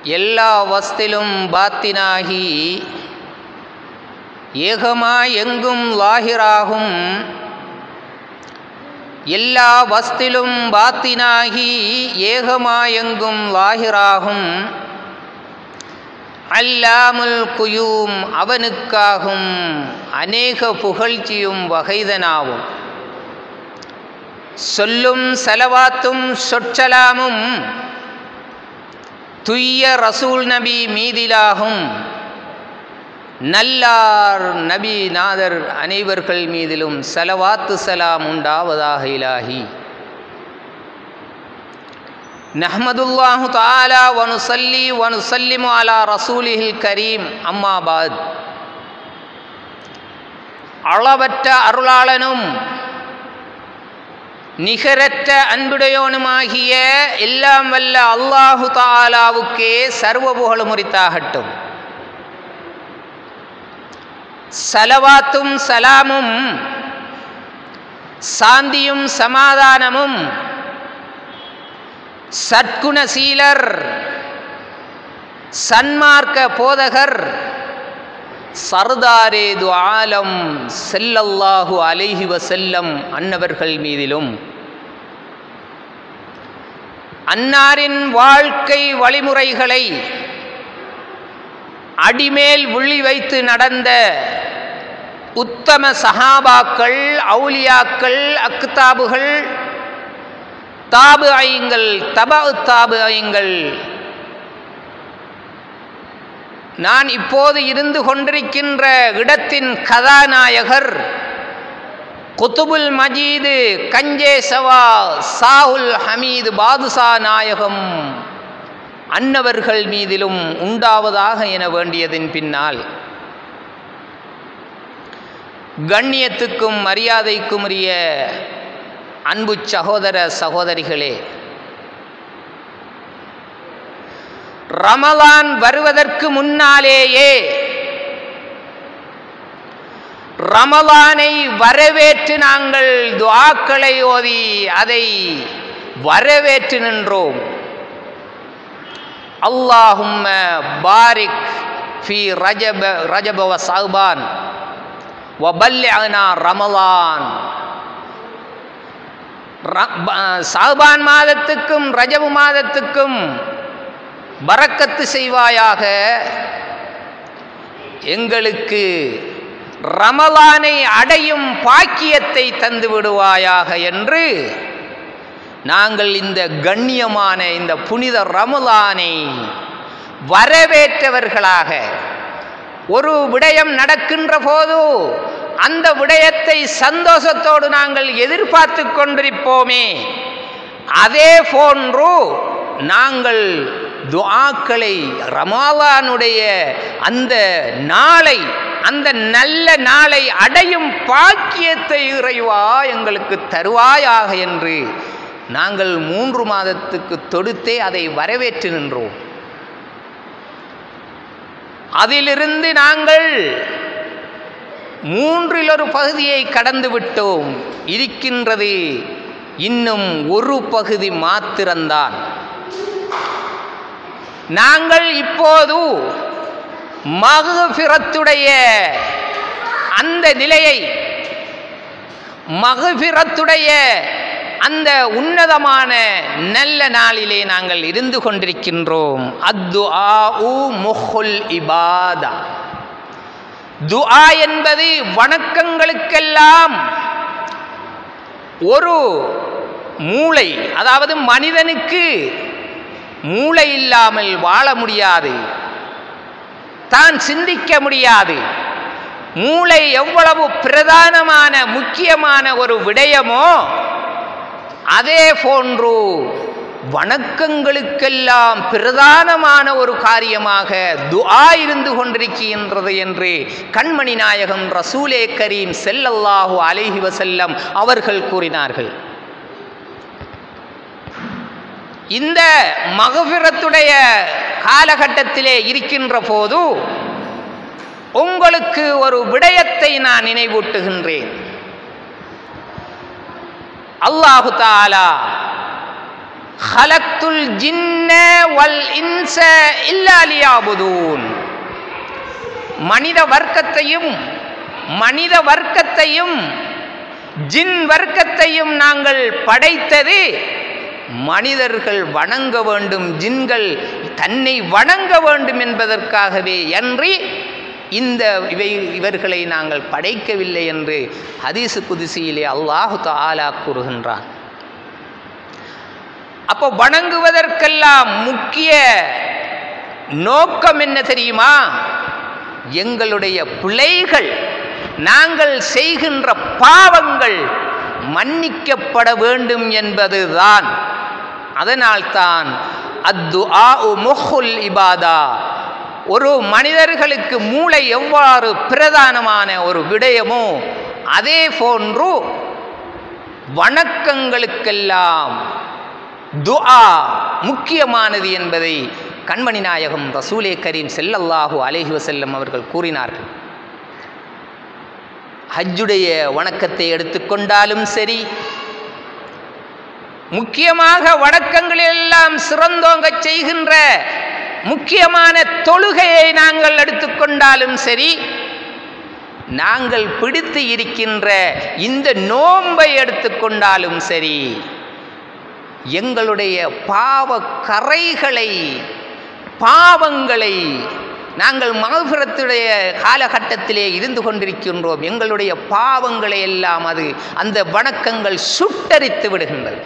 எல்லா வஸ்திலும் பாத்தினாகி ஏகமாய் எங்கும் லாகிராகும் எல்லா வஸ்திலும் பாத்தினாகி ஏகமாயெங்கும் லாகிராகும் அல்லாமுல் குயூம் அவனுக்காகும் அநேக புகழ்ச்சியும் வகைதனாவும் சொல்லும் செலவாத்தும் சொற்சலாமும் துய்ய ரசூல் நபி மீதிலாகும் நல்லார் நபி நாதர் அனைவர்கள் மீதிலும் செலவாத்து சலாம் உண்டாவதாக இலாகி நஹ்மதுல்லாஹு தாலா வனுசல்லி வனுசல்லிமு அலா ரசூலிஹில் கரீம் அம்மாபாத் அளவற்ற அருளாளனும் நிகரற்ற அன்புடையோனுமாகிய எல்லாம் வல்ல அல்லாஹு தாலாவுக்கே சர்வ புகழும் உரித்தாகட்டும் சலவாத்தும் சலாமும் சாந்தியும் சமாதானமும் சற்குணசீலர் சன்மார்க்க போதகர் சர்தாரேது ஆலம் செல்லல்லாஹு அலைஹி வசல்லம் அன்னவர்கள் மீதிலும் அன்னாரின் வாழ்க்கை வழிமுறைகளை அடிமேல் உள்ளி வைத்து நடந்த உத்தம சஹாபாக்கள் அவுலியாக்கள் அக்தாபுகள் தாபு ஐங்கள் தபா தாபு ஐங்கள் நான் இப்போது இருந்து கொண்டிருக்கின்ற இடத்தின் கதாநாயகர் குத்துபுல் மஜீது கஞ்சேசவா சாகுல் ஹமீது பாதுஷா நாயகம் அன்னவர்கள் மீதிலும் உண்டாவதாக என வேண்டியதின் பின்னால் கண்ணியத்துக்கும் மரியாதைக்கும் உரிய அன்பு சகோதர சகோதரிகளே ரமலான் வருவதற்கு முன்னாலேயே ரமலானை வரவேற்று நாங்கள் துவாக்களை ஓதி அதை வரவேற்று நின்றோம் அல்லாஹும்ம பாரிக் ஃபி ரஜப ரஜப வ சஹ்பான் வபல்லிஅனா ரமலான் சாபான் மாதத்துக்கும் ரஜபு மாதத்துக்கும் பறக்கத்து செய்வாயாக எங்களுக்கு ரமலானை அடையும் பாக்கியத்தை தந்து விடுவாயாக என்று நாங்கள் இந்த கண்ணியமான இந்த புனித ரமலானை வரவேற்றவர்களாக ஒரு விடயம் நடக்கின்ற போது அந்த விடயத்தை சந்தோஷத்தோடு நாங்கள் எதிர்பார்த்து கொண்டிருப்போமே அதே போன்று நாங்கள் துஆக்களை ரமாலானுடைய அந்த நாளை அந்த நல்ல நாளை அடையும் பாக்கியத்தை இறைவா எங்களுக்கு தருவாயாக என்று நாங்கள் மூன்று மாதத்துக்கு தொடுத்தே அதை வரவேற்று நின்றோம் அதிலிருந்து நாங்கள் மூன்றில் ஒரு பகுதியை கடந்து விட்டோம் இருக்கின்றது இன்னும் ஒரு பகுதி மாத்திரம்தான் நாங்கள் இப்போது மகபிரத்துடைய அந்த நிலையை மகபிரத்துடைய அந்த உன்னதமான நல்ல நாளிலே நாங்கள் இருந்து கொண்டிருக்கின்றோம் அத்து ஆ முஹுல் இபாதா துஆ என்பது வணக்கங்களுக்கெல்லாம் ஒரு மூளை அதாவது மனிதனுக்கு மூளை இல்லாமல் வாழ முடியாது தான் சிந்திக்க முடியாது மூளை எவ்வளவு பிரதானமான முக்கியமான ஒரு விடயமோ அதே போன்று வணக்கங்களுக்கெல்லாம் பிரதானமான ஒரு காரியமாக துஆ இருந்து கொண்டிருக்கின்றது என்று கண்மணி நாயகம் ரசூலே கரீம் செல்லல்லாஹு அலைஹி வசல்லம் அவர்கள் கூறினார்கள் இந்த மகபிரத்துடைய காலகட்டத்திலே இருக்கின்ற போது உங்களுக்கு ஒரு விடயத்தை நான் நினைவூட்டுகின்றேன் அல்லாஹு தாலா ஹலக்துல் ஜின்ன வல் இன்ச இல்லா லியாபுதூன் மனித வர்க்கத்தையும் மனித வர்க்கத்தையும் ஜின் வர்க்கத்தையும் நாங்கள் படைத்தது மனிதர்கள் வணங்க வேண்டும் ஜின்கள் தன்னை வணங்க வேண்டும் என்பதற்காகவே அன்றி இந்த இவை இவர்களை நாங்கள் படைக்கவில்லை என்று ஹதீசு குதிசியிலே அல்லாஹு தாலா கூறுகின்றான் அப்போ வணங்குவதற்கெல்லாம் முக்கிய நோக்கம் என்ன தெரியுமா எங்களுடைய பிழைகள் நாங்கள் செய்கின்ற பாவங்கள் மன்னிக்கப்பட வேண்டும் என்பதுதான் அதனால்தான் அத்து ஆ முஹுல் இபாதா ஒரு மனிதர்களுக்கு மூளை எவ்வாறு பிரதானமான ஒரு விடயமோ அதே போன்று வணக்கங்களுக்கெல்லாம் துஆ முக்கியமானது என்பதை கண்மணி நாயகம் ரசூலே கரீம் செல்லல்லாஹு அலைஹி வஸல்லம் அவர்கள் கூறினார்கள் ஹஜ்ஜுடைய வணக்கத்தை எடுத்துக்கொண்டாலும் சரி முக்கியமாக வணக்கங்களெல்லாம் சிறந்தோங்க செய்கின்ற முக்கியமான தொழுகையை நாங்கள் எடுத்துக்கொண்டாலும் சரி நாங்கள் பிடித்து இருக்கின்ற இந்த நோன்பை எடுத்துக்கொண்டாலும் சரி எங்களுடைய பாவ கரைகளை பாவங்களை நாங்கள் மகபுரத்துடைய காலகட்டத்திலே இருந்து கொண்டிருக்கின்றோம் எங்களுடைய பாவங்களை எல்லாம் அது அந்த வணக்கங்கள் சுட்டரித்து விடுகின்றது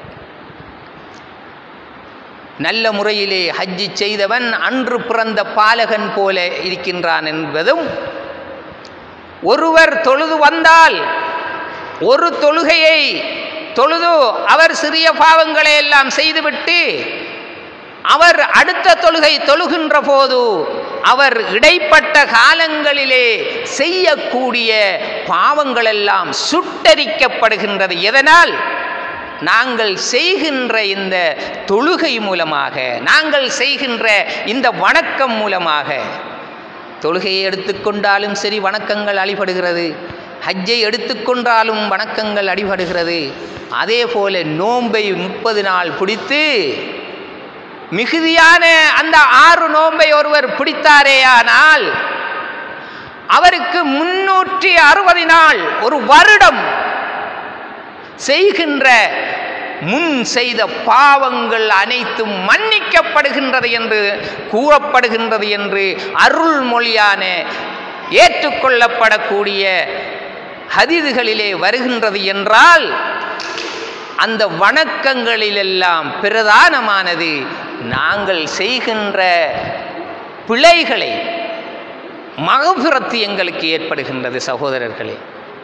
நல்ல முறையிலே ஹஜ்ஜி செய்தவன் அன்று பிறந்த பாலகன் போல இருக்கின்றான் என்பதும் ஒருவர் தொழுது வந்தால் ஒரு தொழுகையை தொழுது அவர் சிறிய பாவங்களை எல்லாம் செய்துவிட்டு அவர் அடுத்த தொழுகை தொழுகின்ற போது அவர் இடைப்பட்ட காலங்களிலே செய்யக்கூடிய பாவங்களெல்லாம் சுட்டரிக்கப்படுகின்றது எதனால் நாங்கள் செய்கின்ற இந்த தொழுகை மூலமாக நாங்கள் செய்கின்ற இந்த வணக்கம் மூலமாக தொழுகையை எடுத்துக்கொண்டாலும் சரி வணக்கங்கள் அழிபடுகிறது ஹஜ்ஜை எடுத்துக்கொண்டாலும் வணக்கங்கள் அடிபடுகிறது அதே போல நோன்பை முப்பது நாள் பிடித்து மிகுதியான அந்த ஆறு நோன்பை ஒருவர் பிடித்தாரேயானால் அவருக்கு முன்னூற்றி அறுபது நாள் ஒரு வருடம் செய்கின்ற முன் செய்த பாவங்கள் அனைத்தும் மன்னிக்கப்படுகின்றது என்று கூறப்படுகின்றது என்று அருள்மொழியான ஏற்றுக்கொள்ளப்படக்கூடிய ஹதீதுகளிலே வருகின்றது என்றால் அந்த வணக்கங்களிலெல்லாம் பிரதானமானது நாங்கள் செய்கின்ற பிழைகளை மகபுரத்து எங்களுக்கு ஏற்படுகின்றது சகோதரர்களே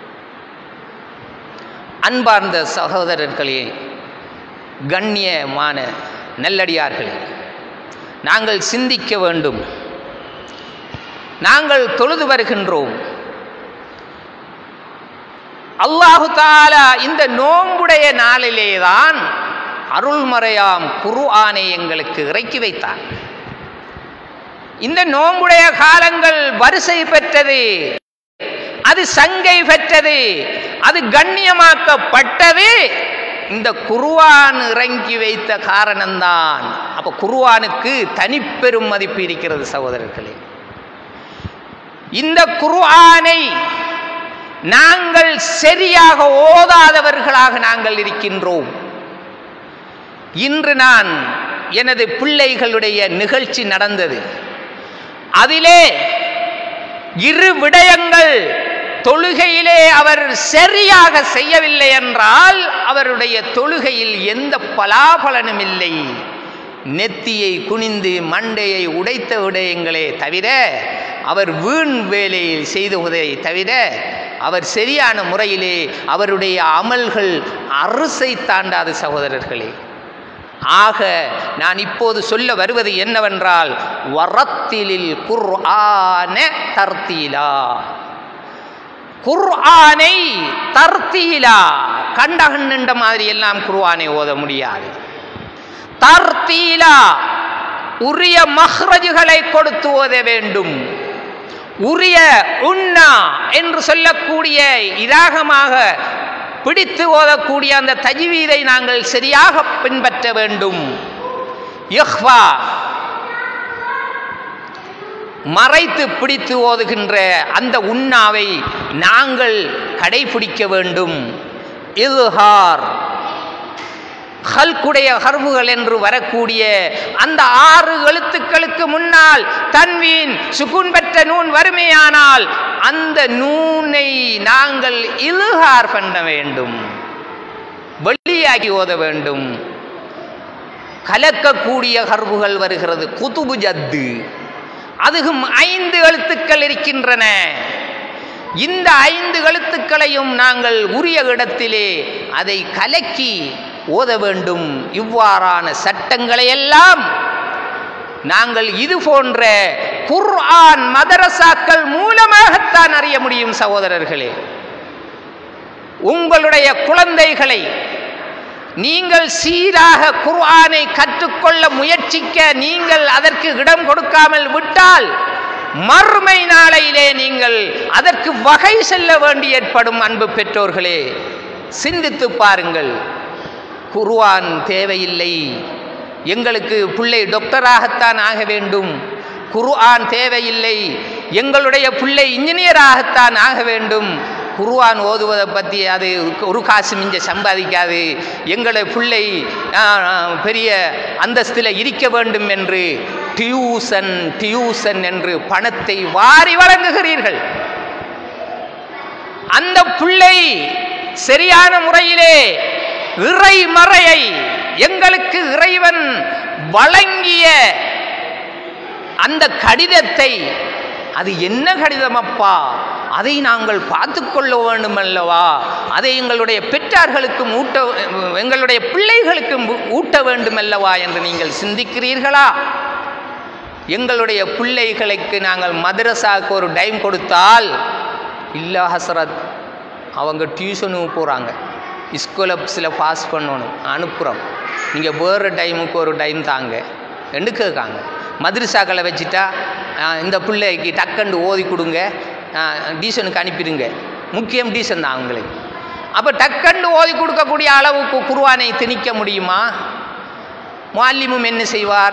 அன்பார்ந்த சகோதரர்களே கண்ணியமான நல்லடியார்களே நாங்கள் சிந்திக்க வேண்டும் நாங்கள் தொழுது வருகின்றோம் அல்லாஹு தாலா இந்த நோம்புடைய நாளிலேதான் அருள்மறையாம் குரு ஆணை எங்களுக்கு இறக்கி வைத்தார் இந்த நோம்புடைய காலங்கள் வரிசை பெற்றது அது சங்கை பெற்றது அது கண்ணியமாக்கப்பட்டது இந்த குருவான் இறங்கி வைத்த காரணம்தான் அப்ப குருவானுக்கு தனிப்பெரும் மதிப்பு இருக்கிறது சகோதரர்களே இந்த குருஆனை நாங்கள் சரியாக ஓதாதவர்களாக நாங்கள் இருக்கின்றோம் இன்று நான் எனது பிள்ளைகளுடைய நிகழ்ச்சி நடந்தது அதிலே இரு விடயங்கள் தொழுகையிலே அவர் சரியாக செய்யவில்லை என்றால் அவருடைய தொழுகையில் எந்த பலாபலனும் இல்லை நெத்தியை குனிந்து மண்டையை உடைத்த விடயங்களே தவிர அவர் வீண் வேலையை செய்துவதை தவிர அவர் சரியான முறையிலே அவருடைய அமல்கள் அரசை தாண்டாத சகோதரர்களே ஆக நான் இப்போது சொல்ல வருவது என்னவென்றால் வரத்திலில் குர்ஆன தர்த்தீலா குர்ஆனை தர்த்தீலா கண்டகண்ட மாதிரி எல்லாம் குர்ஆனை ஓத முடியாது தர்த்தீலா உரிய மஹ்ரஜுகளை கொடுத்து ஓத வேண்டும் உரிய உண்ணா என்று சொல்லக்கூடிய இராகமாக பிடித்து ஓதக்கூடிய அந்த தஜ்வீதை நாங்கள் சரியாக பின்பற்ற வேண்டும் இஹ்வா மறைத்து பிடித்து ஓதுகின்ற அந்த உண்ணாவை நாங்கள் கடைபிடிக்க வேண்டும் இதுஹார் ஹல்குடைய ஹர்வுகள் என்று வரக்கூடிய அந்த ஆறு எழுத்துக்களுக்கு முன்னால் தன்வீன் சுகுன் பெற்ற நூன் வறுமையானால் அந்த நூனை நாங்கள் இலுஹார் பண்ண வேண்டும் வெளியாகி ஓத வேண்டும் கலக்கக்கூடிய ஹர்வுகள் வருகிறது குதுபு ஜத்து அதுவும் ஐந்து எழுத்துக்கள் இருக்கின்றன இந்த ஐந்து எழுத்துக்களையும் நாங்கள் உரிய இடத்திலே அதை கலக்கி ஓத வேண்டும் இவ்வாறான சட்டங்களை எல்லாம் நாங்கள் இது போன்ற குர்ஆன் மதரசாக்கள் மூலமாகத்தான் அறிய முடியும் சகோதரர்களே உங்களுடைய குழந்தைகளை நீங்கள் சீராக குர்ஆனை கற்றுக்கொள்ள முயற்சிக்க நீங்கள் அதற்கு இடம் கொடுக்காமல் விட்டால் மறுமை நாளையிலே நீங்கள் அதற்கு வகை செல்ல வேண்டி ஏற்படும் அன்பு பெற்றோர்களே சிந்தித்து பாருங்கள் குர்ஆன் தேவையில்லை எங்களுக்கு பிள்ளை டாக்டராகத்தான் ஆக வேண்டும் குர்ஆன் தேவையில்லை எங்களுடைய பிள்ளை இன்ஜினியராகத்தான் ஆக வேண்டும் குர்ஆன் ஓதுவதை பற்றி அது ஒரு காசு மிஞ்ச சம்பாதிக்காது எங்களை பிள்ளை ஆ, ஆ, பெரிய அந்தஸ்தில் இருக்க வேண்டும் என்று டியூசன் டியூசன் என்று பணத்தை வாரி வழங்குகிறீர்கள் அந்த பிள்ளை சரியான முறையிலே இறை மறையை எங்களுக்கு இறைவன் வழங்கிய அந்த கடிதத்தை அது என்ன கடிதம் அப்பா அதை நாங்கள் பார்த்து கொள்ள வேண்டும் அல்லவா அதை எங்களுடைய பெற்றார்களுக்கு ஊட்ட எங்களுடைய பிள்ளைகளுக்கு ஊட்ட வேண்டும் அல்லவா என்று நீங்கள் சிந்திக்கிறீர்களா எங்களுடைய பிள்ளைகளுக்கு நாங்கள் மதரசாவுக்கு ஒரு டைம் கொடுத்தால் இல்லை ஹசரத் அவங்க டியூஷனுக்கு போகிறாங்க ஸ்கூலப்ஸில் பாஸ் பண்ணணும் அனுப்புகிறோம் நீங்கள் வேறு டைமுக்கு ஒரு டைம் தாங்க ரெண்டு கேட்காங்க மதரசாக்களை வச்சுட்டா ஆஹ், இந்த பிள்ளைக்கு டக்கண்டு ஓதி கொடுங்க டியூஷனுக்கு அனுப்பிடுங்க முக்கியம் டியூஷன் தான் அவங்களுக்கு அப்போ டக்கண்டு ஓதி கொடுக்கக்கூடிய அளவுக்கு குருவானை திணிக்க முடியுமா முல்லிமும் என்ன செய்வார்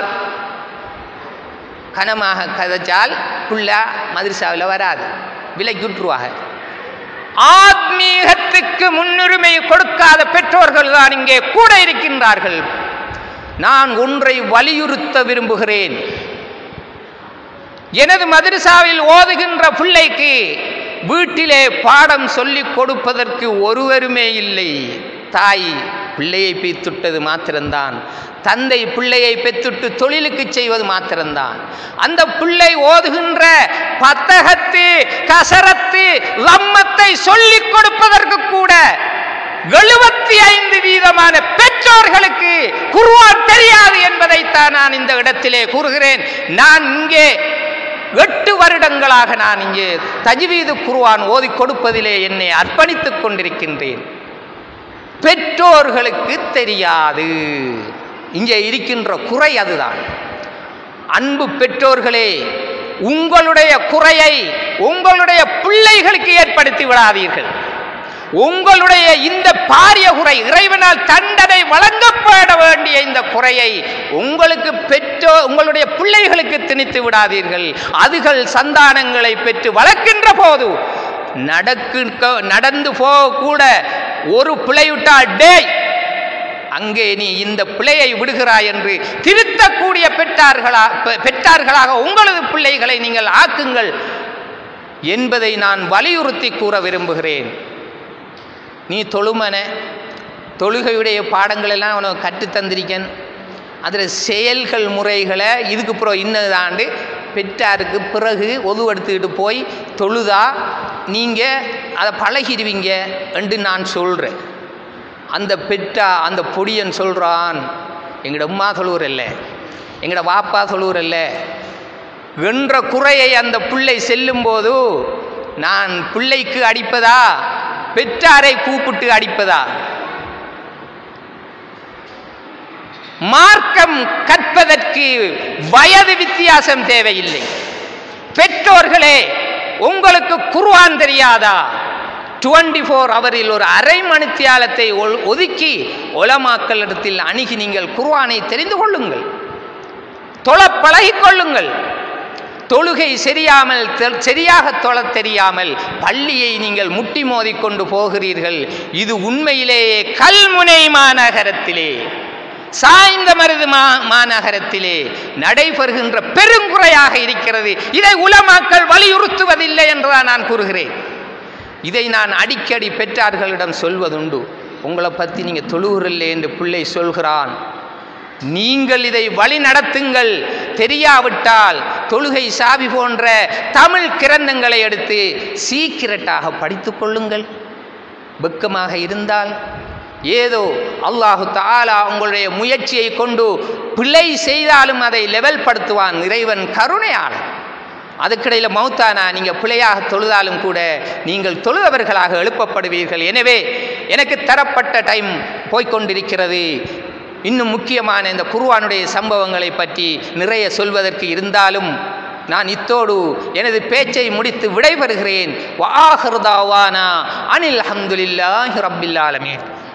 கனமாக கதைச்சால் புள்ள மதரசாவில் வராது விலைக்கு விட்டுருவாங்க ஆத்மீகத்துக்கு முன்னுரிமை கொடுக்காத பெற்றோர்கள் தான் இங்கே கூட இருக்கின்றார்கள் நான் ஒன்றை வலியுறுத்த விரும்புகிறேன் எனது மதரசாவில் ஓதுகின்ற பிள்ளைக்கு வீட்டிலே பாடம் சொல்லிக் கொடுப்பதற்கு ஒருவருமே இல்லை தாய் பிள்ளையை பெத்துட்டது மாத்திரம்தான் தந்தை பிள்ளையை பெத்துட்டு தொழிலுக்கு செய்வது மாத்திரம்தான் அந்த பிள்ளை ஓதுகின்ற பத்தகத்து கசரத்து லம்மத்தை சொல்லிக் கொடுப்பதற்கு கூட எழுபத்தி ஐந்து வீதமான பெற்றோர்களுக்கு குருவான் தெரியாது என்பதைத்தான் நான் இந்த இடத்திலே கூறுகிறேன் நான் இங்கே எட்டு வருடங்களாக நான் இங்கே தஜ்வீது குருவான் ஓதி கொடுப்பதிலே என்னை அர்ப்பணித்துக் கொண்டிருக்கின்றேன் பெற்றோர்களுக்கு தெரியாது இங்கே இருக்கின்ற குறை அதுதான் அன்பு பெற்றோர்களே உங்களுடைய குறையை உங்களுடைய பிள்ளைகளுக்கு ஏற்படுத்தி விடாதீர்கள் உங்களுடைய இந்த பாரிய குறை இறைவனால் தண்டனை வழங்கப்பட வேண்டிய இந்த குறையை உங்களுக்கு பெற்றோ உங்களுடைய பிள்ளைகளுக்கு திணித்து விடாதீர்கள் அதுகள் சந்தானங்களை பெற்று வளர்க்கின்ற போது நடக்கு நடந்து போக கூட ஒரு பிழைவிட்டால் டேய் அங்கே நீ இந்த பிழையை விடுகிறாய் என்று திருத்தக்கூடிய பெற்றார்களா பெ- பெற்றார்களாக உங்களது பிள்ளைகளை நீங்கள் ஆக்குங்கள் என்பதை நான் வலியுறுத்தி கூற விரும்புகிறேன் நீ தொழுமன தொழுகையுடைய பாடங்கள் எல்லாம் உனக்கு கற்றுத் தந்திருக்கேன் அதில் செயல்கள் முறைகளை இதுக்கு பிறகு இன்னதாண்டு பெற்றாருக்கு பிறகு ஒதுவெடுத்துக்கிட்டு போய் தொழுதா நீங்கள் அதை பழகிடுவீங்க என்று நான் சொல்கிறேன் அந்த பெற்றா அந்த பொடியன் சொல்கிறான் எங்கட அம்மா சொல்லுவரல்ல எங்கட வாப்பா சொல்லுவரல்ல என்ற குறையை அந்த பிள்ளை செல்லும்போது நான் பிள்ளைக்கு அடிப்பதா பெற்றாரை கூப்பிட்டு அடிப்பதா மார்க்கம் கற்பதற்கு வயது வித்தியாசம் தேவையில்லை பெற்றோர்களே உங்களுக்கு குர்ஆன் தெரியாதா டுவெண்ட்டி ஃபோர் அவரில் ஒரு அரை மணித்தியாலத்தை ஒ- ஒதுக்கி உலமாக்களிடத்தில் அணுகி நீங்கள் குர்ஆனை தெரிந்து கொள்ளுங்கள் தொழ பழகிக் கொள்ளுங்கள் தொழுகை சரியாமல் தெ- சரியாக தொழத் தெரியாமல் பள்ளியை நீங்கள் முட்டி மோதிக்கொண்டு போகிறீர்கள் இது உண்மையிலேயே கல்முனை மாநகரத்திலே சாய்ந்த மருது மா மாநகரத்திலே நடைபெறுகின்ற பெருங்குறையாக இருக்கிறது இதை உலமாக்கள் வலியுறுத்துவதில்லை என்றுதான் நான் கூறுகிறேன் இதை நான் அடிக்கடி பெற்றார்களிடம் சொல்வதுண்டு உங்களை பற்றி நீங்கள் தொழுகிறல்லே என்று பிள்ளை சொல்கிறான் நீங்கள் இதை வழி நடத்துங்கள் தெரியாவிட்டால் தொழுகை சாவி போன்ற தமிழ் கிரந்தங்களை எடுத்து சீக்கிரட்டாக படித்துக் கொள்ளுங்கள் வெக்கமாக இருந்தால் ஏதோ அல்லாஹு தாலா உங்களுடைய முயற்சியை கொண்டு பிழை செய்தாலும் அதை லெவல் படுத்துவான் இறைவன் கருணையாளன் அதுக்கிடையில் மௌத்தானா நீங்கள் பிழையாக தொழுதாலும் கூட நீங்கள் தொழுதவர்களாக எழுப்பப்படுவீர்கள் எனவே எனக்கு தரப்பட்ட டைம் போய்க்கொண்டிருக்கிறது இன்னும் முக்கியமான இந்த குர்ஆனுடைய சம்பவங்களை பற்றி நிறைய சொல்வதற்கு இருந்தாலும் நான் இத்தோடு எனது பேச்சை முடித்து விடைபெறுகிறேன் வாஹிருதாவானா அனில் அஹமதுல்லாஹி ரப்பில் ஆலமீன்